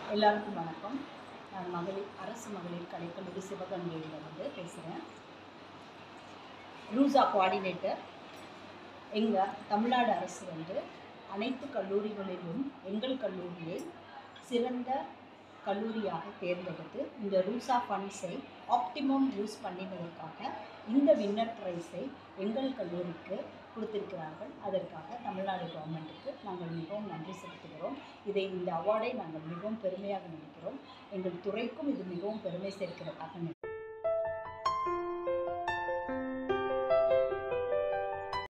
எல்லாருக்கும் வணக்கம் நான் மகளிர் அரசு மகளிர் கலைக்கல்லூரி சிவகங்கையிலிருந்து பேசுகிறேன் ரூசா கோஆர்டினேட்டர் எங்கள் தமிழ்நாடு அரசு வந்து அனைத்து கல்லூரிகளிலும் எங்கள் கல்லூரியை சிறந்த கல்லூரியாக தேர்ந்தெடுத்து இந்த ரூசா ஃபண்ட்ஸை ஆப்டிமம் யூஸ் பண்ணினதற்காக இந்த வின்னர் ப்ரைஸை எங்கள் கல்லூரிக்கு கொடுத்திருக்கிறார்கள் அதற்காக தமிழ்நாடு கவர்மெண்ட்டுக்கு நாங்கள் மிகவும் நன்றி செலுத்துகிறோம் இதை இந்த அவார்டை நாங்கள் மிகவும் பெருமையாக நினைக்கிறோம் எங்கள் துறைக்கும் இது மிகவும் பெருமை சேர்க்கிறதாக நினைக்கிறோம்